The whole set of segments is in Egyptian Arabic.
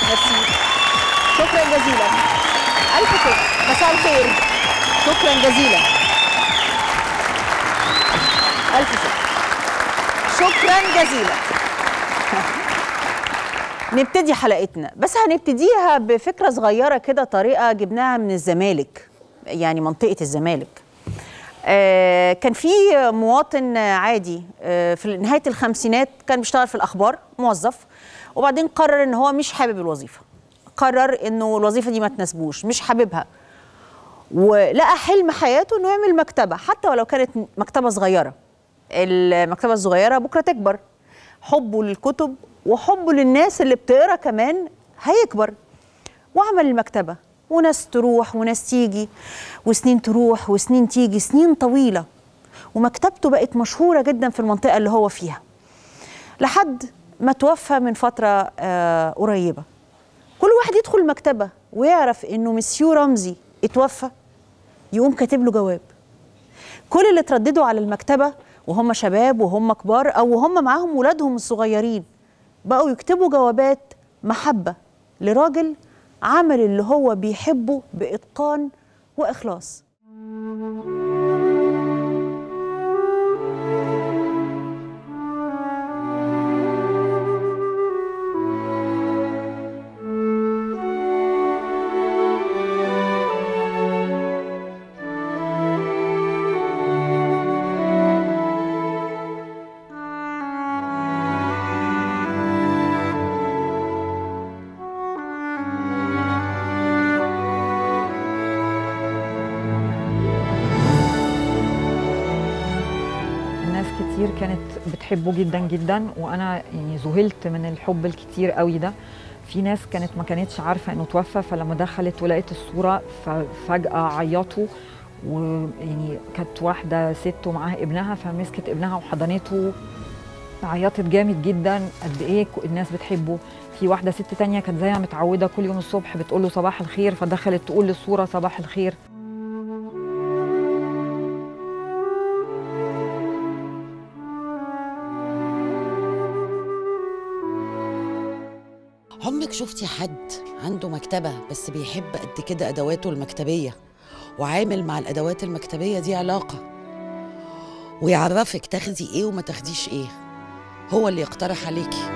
ميرسي شكرا جزيلا الف شكر مساء الخير شكرا جزيلا الف شكر شكرا جزيلا نبتدي حلقتنا بس هنبتديها بفكره صغيره كده طريقه جبناها من الزمالك يعني منطقه الزمالك آه كان في مواطن عادي آه في نهايه الخمسينات كان بيشتغل في الاخبار موظف وبعدين قرر ان هو مش حابب الوظيفه قرر انه الوظيفه دي ما تناسبوش مش حاببها ولقى حلم حياته انه يعمل مكتبه حتى ولو كانت مكتبه صغيره المكتبه الصغيره بكره تكبر حبه للكتب وحبه للناس اللي بتقرا كمان هيكبر وعمل المكتبه وناس تروح وناس تيجي وسنين تروح وسنين تيجي سنين طويله ومكتبته بقت مشهوره جدا في المنطقه اللي هو فيها لحد ما توفى من فتره آه قريبه كل واحد يدخل المكتبه ويعرف انه مسيو رمزي اتوفى يقوم كاتب له جواب كل اللي ترددوا على المكتبه وهم شباب وهم كبار او وهم معاهم ولادهم الصغيرين بقوا يكتبوا جوابات محبه لراجل عمل اللي هو بيحبه باتقان واخلاص ناس كتير كانت بتحبه جدا جدا وانا يعني ذهلت من الحب الكتير قوي ده في ناس كانت ما كانتش عارفه انه توفى فلما دخلت ولقيت الصوره ففجاه عيطوا ويعني كانت واحده ست ومعاها ابنها فمسكت ابنها وحضنته عيطت جامد جدا قد ايه الناس بتحبه في واحده ست تانية كانت زيها متعوده كل يوم الصبح بتقول له صباح الخير فدخلت تقول للصوره صباح الخير عمرك شفتي حد عنده مكتبة بس بيحب قد كده أدواته المكتبية وعامل مع الأدوات المكتبية دي علاقة ويعرفك تاخدي إيه وما تاخديش إيه هو اللي يقترح عليكي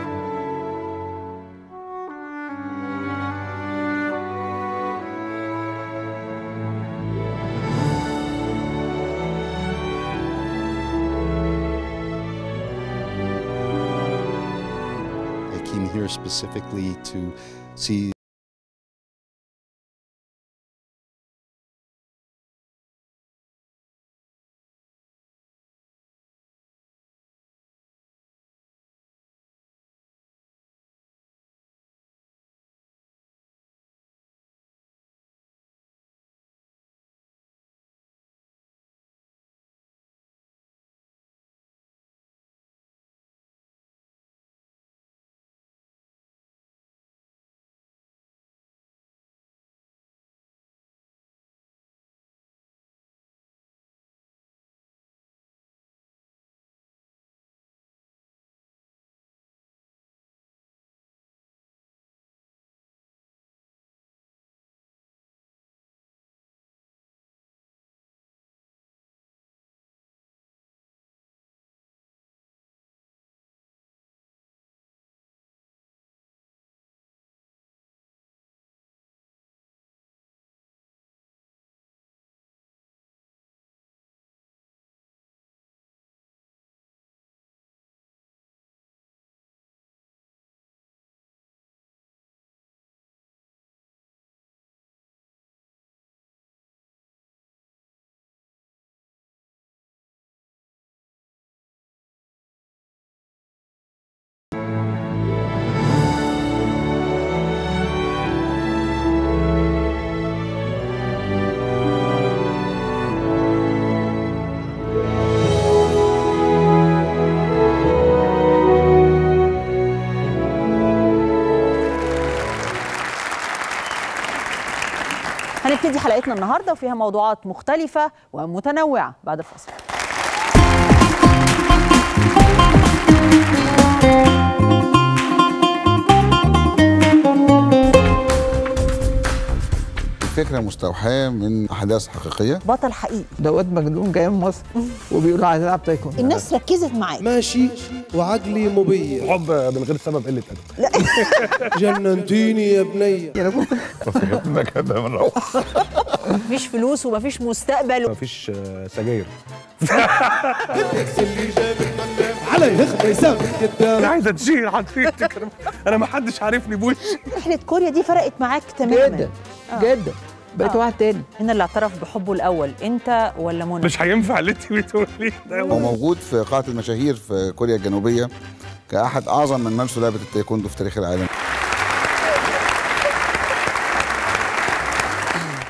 I came here specifically to see هنبتدي حلقتنا النهارده وفيها موضوعات مختلفة ومتنوعة بعد الفاصل فكره مستوحاه من احداث حقيقيه بطل حقيقي ده واد مجنون جاي من مصر وبيقول عايز العب تايكوندو الناس ركزت معاه ماشي وعقلي مبين حب من غير سبب قله ادب جننتيني يا بنية انا كنت نكده من روح مفيش فلوس ومفيش مستقبل مفيش آه، سجاير على يخ ما يسامح انا قدام عايز اتشير حضرتك انا ما حدش عارفني بوشي رحله كوريا دي فرقت معاك تماما جدا جدا بقيت واحد تاني مين اللي اعترف بحبه الاول انت ولا منى مش هينفع اللي انت بتقوليه ده هو موجود في قاعه المشاهير في كوريا الجنوبيه كاحد اعظم من مارسوا لعبه التايكوندو في تاريخ العالم